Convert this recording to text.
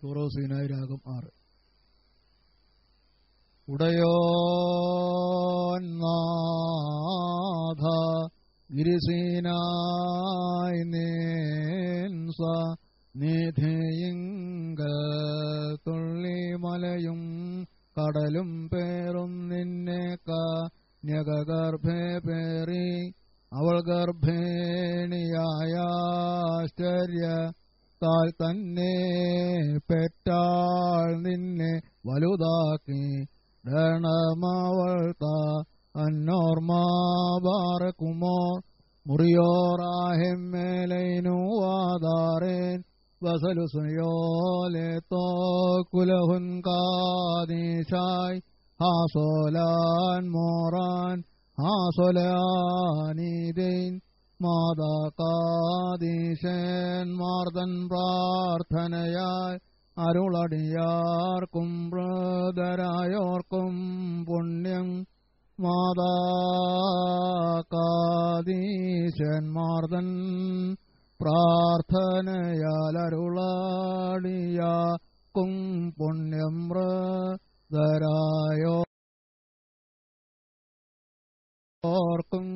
തുറോസീനായി രാഗം ആറ് ഉടയോന്നാഥ ഗിരിസീനായി നേൻസ നിധിയിങ്ക തുള്ളിമലയും കടലും പേറും നിന്നെ കന്യകഗർഭേ പേറി അവൾ ഗർഭിണിയായ ആശ്ചര്യ താൽ തന്നെ പെറ്റാൾ നിന്നെ വലുതാക്കി രണമവൾ താ അന്നോർമാറക്കുമോ മുറിയോറാഹിമേലൈനുവാദാറേൻ വസലുസുയോലെ തോ കുലഹുൻ കാദീശായ് ഹാസോലാൻ മോറാൻ ഹാസോലാനീതൈൻ മാതാകാദീശൻ മാർദൻ പ്രാർത്ഥനയാൽ അരുളടിയാർക്കും ബ്രദരായോർക്കും പുണ്യം മാതാകാദീശൻ മാർദൻ പ്രാർത്ഥനയാൽ അരുളടിയാക്കും പുണ്യം ബ്രദരായോ ഓർക്കും